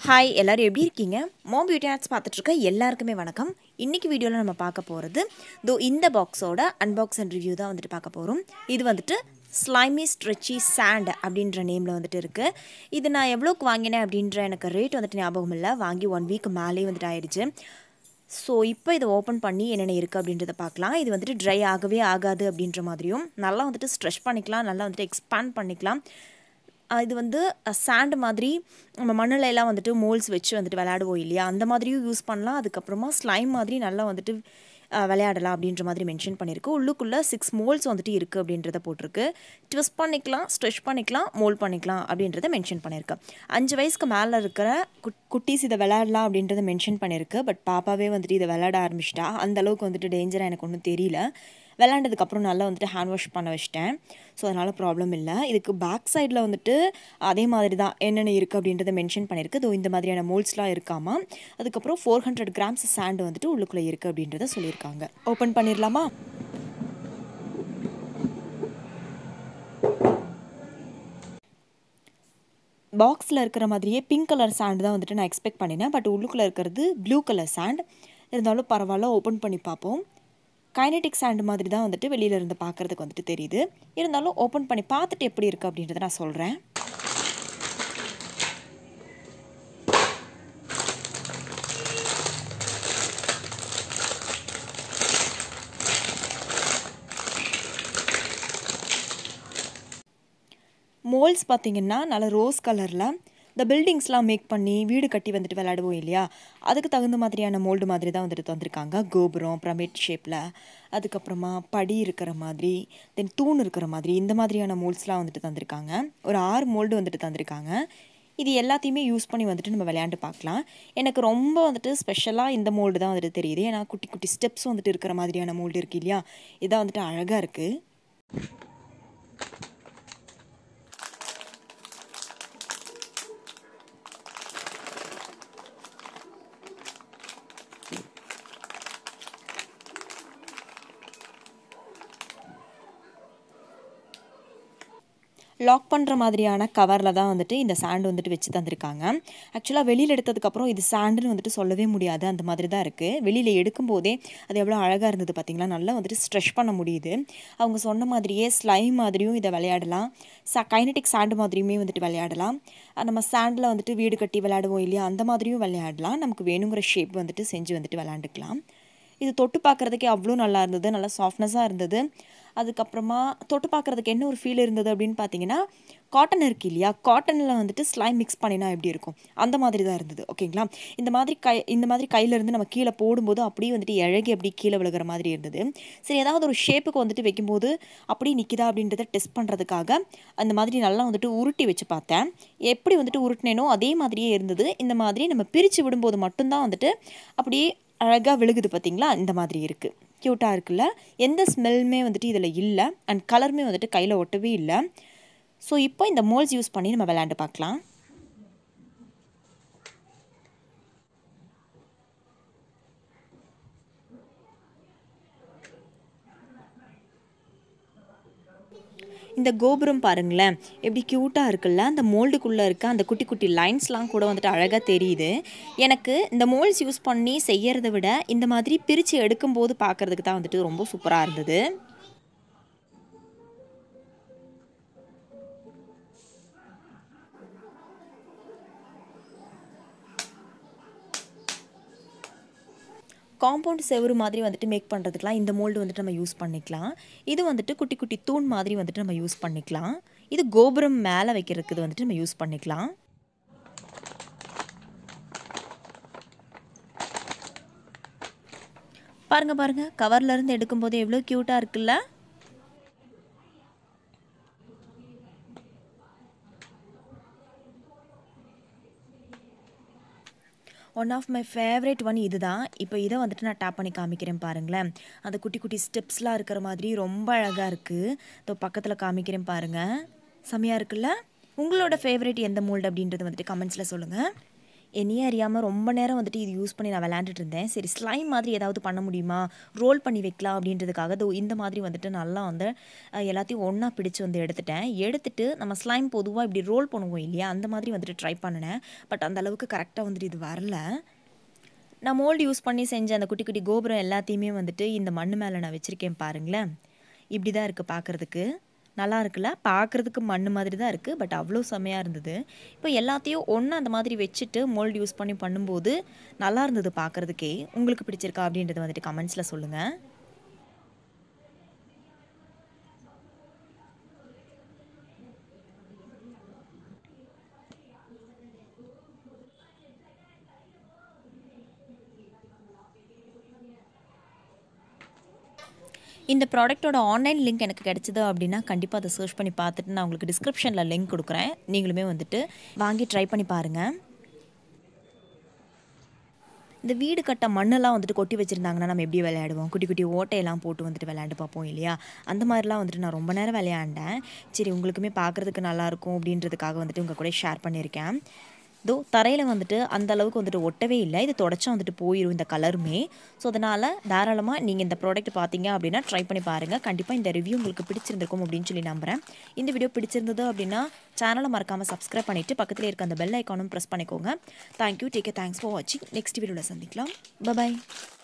hi எல்லோரும் எப்படி இருக்கீங்க மோ பியூட்டி ஆர்ட்ஸ் பார்த்துட்ருக்க எல்லாருக்குமே வணக்கம் இன்றைக்கி வீடியோவில் நம்ம பார்க்க போகிறது தோ இந்த பாக்ஸோட அன்பாக்ஸ் அண்ட் ரிவ்யூ தான் வந்துட்டு பார்க்க போகிறோம் இது வந்துட்டு ஸ்லைமி ஸ்ட்ரெச்சி சாண்ட் அப்படின்ற நேமில் வந்துட்டு இருக்குது இது நான் எவ்வளோக்கு வாங்கினேன் அப்படின்ற எனக்கு ரேட் வந்துட்டு ஞாபகம் இல்லை வாங்கி ஒன் வீக் மேலே வந்துட்டு ஆயிடுச்சு ஸோ இப்போ இதை ஓப்பன் பண்ணி என்னென்ன இருக்குது அப்படின்றத பார்க்கலாம் இது வந்துட்டு ட்ரை ஆகவே ஆகாது அப்படின்ற மாதிரியும் நல்லா வந்துட்டு ஸ்ட்ரெச் பண்ணிக்கலாம் நல்லா வந்துட்டு எக்ஸ்பேண்ட் பண்ணிக்கலாம் அஹ் இது வந்து சாண்ட் மாதிரி நம்ம மண்ணுல எல்லாம் வந்துட்டு மோல்ஸ் வச்சு வந்துட்டு விளையாடுவோம் இல்லையா அந்த மாதிரியும் யூஸ் பண்ணலாம் அதுக்கப்புறமா ஸ்லைம் மாதிரி நல்லா வந்துட்டு அஹ், விளையாடலாம் அப்படின்ற மாதிரி மென்ஷன் பண்ணியிருக்கு உள்ளுக்குள்ளே சிக்ஸ் மோல்ஸ் வந்துட்டு இருக்குது அப்படின்றத போட்டிருக்கு ட்விஸ்ட் பண்ணிக்கலாம் ஸ்ட்ரெச் பண்ணிக்கலாம் மோல் பண்ணிக்கலாம் அப்படின்றத மென்ஷன் பண்ணியிருக்கு அஞ்சு வயசுக்கு மேலே இருக்கிற குட் குட்டீஸ் இதை விளையாடலாம் அப்படின்றத மென்ஷன் பண்ணியிருக்கு பட் பாப்பாவே வந்துட்டு இதை விளையாட ஆரம்பிச்சிட்டா அந்த அளவுக்கு வந்துட்டு டேஞ்சராக எனக்கு ஒன்றும் தெரியல விளாண்டதுக்கப்புறம் நல்லா வந்துட்டு ஹேண்ட் வாஷ் பண்ண வச்சிட்டேன் ஸோ அதனால் ப்ராப்ளம் இல்லை இதுக்கு பேக் சைடில் வந்துட்டு அதே மாதிரி தான் என்னென்ன இருக்குது அப்படின்றத மென்ஷன் பண்ணியிருக்கு இதோ இந்த மாதிரியான மோல்ஸ்லாம் இருக்காமா அதுக்கப்புறம் ஃபோர் ஹண்ட்ரட் கிராம்ஸ் சாண்ட் வந்துட்டு உள்ளுக்குள்ளே இருக்குது அப்படின்றத சொல்லியிருக்காங்க ஓப்பன் பண்ணிடலாமா பாக்ஸில் இருக்கிற மாதிரியே பிங்க் கலர் சாண்ட் தான் வந்துட்டு நான் எக்ஸ்பெக்ட் பண்ணினேன் பட் உள்ளுக்குள்ளே இருக்கிறது ப்ளூ கலர் சாண்ட் இருந்தாலும் பரவாயில்ல ஓப்பன் பண்ணி பார்ப்போம் கைனடிக் சாண்ட் மாதிரி தான் வந்துட்டு வெளியில இருந்து பார்க்குறதுக்கு வந்துட்டு தெரியுது இருந்தாலும் ஓப்பன் பண்ணி பார்த்துட்டு எப்படி இருக்குது அப்படின்றத நான் சொல்கிறேன் மோல்ஸ் பார்த்தீங்கன்னா நல்ல ரோஸ் கலரில் இந்த பில்டிங்ஸ்லாம் மேக் பண்ணி வீடு கட்டி வந்துட்டு விளையாடுவோம் இல்லையா அதுக்கு தகுந்த மாதிரியான மோல்டு மாதிரி தான் வந்துட்டு தந்திருக்காங்க கோபுரம் பிரமிட் ஷேப்பில் அதுக்கப்புறமா படி இருக்கிற மாதிரி தென் தூண் இருக்கிற மாதிரி இந்த மாதிரியான மோல்ட்ஸ்லாம் வந்துட்டு தந்திருக்காங்க ஒரு ஆறு மோல்டு வந்துட்டு தந்திருக்காங்க இது எல்லாத்தையுமே யூஸ் பண்ணி வந்துட்டு நம்ம விளையாண்டு பார்க்கலாம் எனக்கு ரொம்ப வந்துட்டு ஸ்பெஷலாக இந்த மோல்டு தான் வந்துட்டு தெரியுது ஏன்னா குட்டி குட்டி ஸ்டெப்ஸ் வந்துட்டு இருக்கிற மாதிரியான மோல்டு இருக்குது இல்லையா இதான் வந்துட்டு அழகாக இருக்குது லாக் பண்ணுற மாதிரியான கவரில் தான் வந்துட்டு இந்த சாண்ட் வந்துட்டு வச்சு தந்திருக்காங்க ஆக்சுவலாக வெளியில் எடுத்ததுக்கப்புறம் இது சாண்டுன்னு வந்துட்டு சொல்லவே முடியாது அந்த மாதிரி தான் இருக்குது வெளியில் எடுக்கும்போதே அது எவ்வளோ அழகாக இருந்தது பார்த்தீங்களா நல்லா வந்துட்டு ஸ்ட்ரெச் பண்ண முடியுது அவங்க சொன்ன மாதிரியே ஸ்லைம் மாதிரியும் இதை விளையாடலாம் ச கைனடிக் சாண்டு மாதிரியுமே வந்துட்டு விளையாடலாம் அஹ் நம்ம சாண்டில் வந்துட்டு வீடு கட்டி விளையாடுவோம் இல்லையா அந்த மாதிரியும் விளையாடலாம் நமக்கு வேணுங்கிற ஷேப் வந்துட்டு செஞ்சு வந்துட்டு விளையாண்டுக்கலாம் இது தொட்டு பார்க்குறதுக்கே அவ்வளோ நல்லா இருந்தது நல்லா சாஃப்ட்னஸாக இருந்தது அதுக்கப்புறமா தொட்டு பார்க்குறதுக்கு என்ன ஒரு ஃபீல் இருந்தது அப்படின்னு பார்த்தீங்கன்னா காட்டன் இருக்கு இல்லையா காட்டனில் வந்துட்டு ஸ்லைம் மிக்ஸ் பண்ணினா எப்படி இருக்கும் அந்த மாதிரி தான் இருந்தது ஓகேங்களா இந்த மாதிரி கை இந்த மாதிரி கையிலேருந்து நம்ம கீழே போடும்போது அப்படியே வந்துட்டு இழகி அப்படி கீழே விழுகிற மாதிரி இருந்தது சரி ஏதாவது ஒரு ஷேப்புக்கு வந்துட்டு வைக்கும்போது அப்படியே நிற்கிதா அப்படின்றத டெஸ்ட் பண்ணுறதுக்காக அந்த மாதிரி நல்லா வந்துட்டு உருட்டி வச்சு பார்த்தேன் எப்படி வந்துட்டு உருட்டினேனோ அதே மாதிரியே இருந்தது இந்த மாதிரி நம்ம பிரித்து விடும்போது மட்டும்தான் வந்துட்டு அப்படியே அழகாக விழுகுது பார்த்தீங்களா இந்த மாதிரி இருக்குது க்யூட்டாக இருக்குல்ல எந்த ஸ்மெல்லுமே வந்துட்டு இதில் இல்லை அண்ட் கலருமே வந்துட்டு கையில் ஒட்டவே இல்லை ஸோ இப்போ இந்த மோல்ஸ் யூஸ் பண்ணி நம்ம விளையாண்டு பார்க்கலாம் இந்த கோபுரம் பாருங்களேன் எப்படி க்யூட்டாக இருக்குல்ல அந்த மோல்டுக்குள்ளே இருக்க அந்த குட்டி குட்டி லைன்ஸ்லாம் கூட வந்துட்டு அழகாக தெரியுது எனக்கு இந்த மோல்ஸ் யூஸ் பண்ணி செய்யறதை விட இந்த மாதிரி பிரித்து எடுக்கும்போது பார்க்குறதுக்கு தான் வந்துட்டு ரொம்ப சூப்பராக இருந்தது காம்பவுண்ட் செவுரு மாதிரி வந்துட்டு மேக் பண்ணுறதுக்குலாம் இந்த மோல்டு வந்துட்டு நம்ம யூஸ் பண்ணிக்கலாம் இது வந்துட்டு குட்டி குட்டி தூண் மாதிரி வந்துட்டு நம்ம யூஸ் பண்ணிக்கலாம் இது கோபுரம் மேலே வைக்கிறதுக்கு இது வந்துட்டு நம்ம யூஸ் பண்ணிக்கலாம் பாருங்க பாருங்க கவர்ல இருந்து எடுக்கும்போது எவ்வளோ க்யூட்டாக இருக்குல்ல one of my favourite one இதுதான் இப்போ இதை வந்துட்டு நான் டேப் பண்ணி காமிக்கிறேன் பாருங்களேன் அந்த குட்டி குட்டி ஸ்டெப்ஸ்லாம் இருக்கிற மாதிரி ரொம்ப அழகாக இருக்குது இதோ பக்கத்தில் காமிக்கிறேன் பாருங்கள் செமையாக இருக்குல்ல உங்களோட ஃபேவரட் எந்த மோல்டு அப்படின்றது வந்துட்டு கமெண்ட்ஸில் சொல்லுங்கள் என்னையே அறியாமல் ரொம்ப நேரம் வந்துட்டு இது யூஸ் பண்ணி நான் விளையாண்டுட்டு இருந்தேன் சரி ஸ்லைம் மாதிரி ஏதாவது பண்ண முடியுமா ரோல் பண்ணி வைக்கலாம் அப்படின்றதுக்காக தோ இந்த மாதிரி வந்துட்டு நல்லா வந்து அஹ், எல்லாத்தையும் ஒன்றா பிடிச்சு வந்து எடுத்துட்டேன் எடுத்துட்டு நம்ம ஸ்லைம் பொதுவாக இப்படி ரோல் பண்ணுவோம் இல்லையா அந்த மாதிரி வந்துட்டு ட்ரை பண்ணினேன் பட் அந்த அளவுக்கு கரெக்டாக வந்துட்டு இது வரல நான் மோல்டு யூஸ் பண்ணி செஞ்ச அந்த குட்டி குட்டி கோபுரம் எல்லாத்தையுமே வந்துட்டு இந்த மண்ணு மேலே நான் வச்சுருக்கேன் பாருங்களேன் இப்படி தான் இருக்குது பார்க்குறதுக்கு நல்லா இருக்குல்ல பார்க்குறதுக்கு மண் மாதிரி தான் இருக்குது பட் அவ்வளோ செம்மையாக இருந்தது இப்போ எல்லாத்தையும் ஒன்று அந்த மாதிரி வச்சுட்டு மோல்டு யூஸ் பண்ணி பண்ணும்போது நல்லா இருந்தது பார்க்குறதுக்கே உங்களுக்கு பிடிச்சிருக்கா அப்படின்றத வந்துட்டு கமெண்ட்ஸில் சொல்லுங்கள் இந்த ப்ராடக்ட்டோட ஆன்லைன் லிங்க் எனக்கு கிடைச்சது அப்படின்னா கண்டிப்பாக அதை சர்ச் பண்ணி பார்த்துட்டு நான் உங்களுக்கு டிஸ்கிரிப்ஷனில் லிங்க் கொடுக்குறேன் நீங்களுமே வந்துட்டு வாங்கி ட்ரை பண்ணி பாருங்கள் இந்த வீடு கட்ட மண்ணெல்லாம் வந்துட்டு கொட்டி வச்சுருந்தாங்கன்னா நம்ம எப்படி விளையாடுவோம் குட்டி குட்டி ஓட்டையெல்லாம் போட்டு வந்துட்டு விளையாண்டு பார்ப்போம் இல்லையா அந்த மாதிரிலாம் வந்துட்டு நான் ரொம்ப நேரம் விளையாண்டேன் சரி உங்களுக்குமே பார்க்குறதுக்கு நல்லாயிருக்கும் அப்படின்றதுக்காக வந்துட்டு உங்கள் கூட ஷேர் பண்ணியிருக்கேன் தோ தரையில் வந்துட்டு அந்த அளவுக்கு வந்துட்டு ஒட்டவே இல்லை இது தொடச்சா வந்துட்டு போயிடும் இந்த கலருமே ஸோ அதனால் தாராளமாக நீங்கள் இந்த ப்ராடக்ட் பார்த்தீங்க அப்படின்னா ட்ரை பண்ணி பாருங்கள் கண்டிப்பாக இந்த ரிவ்யூ உங்களுக்கு பிடிச்சிருந்திருக்கும் அப்படின்னு சொல்லி நம்புகிறேன் இந்த வீடியோ பிடிச்சிருந்தது அப்படின்னா சேனலை மறக்காமல் சப்ஸ்கிரைப் பண்ணிவிட்டு பக்கத்தில் இருக்க அந்த பெல் ஐக்கானும் ப்ரெஸ் பண்ணிக்கோங்க தேங்க்யூ டேக் தேங்க்ஸ் ஃபார் வாட்சிங் நெக்ஸ்ட் வீடியோவில் சந்திக்கலாம் பபாய்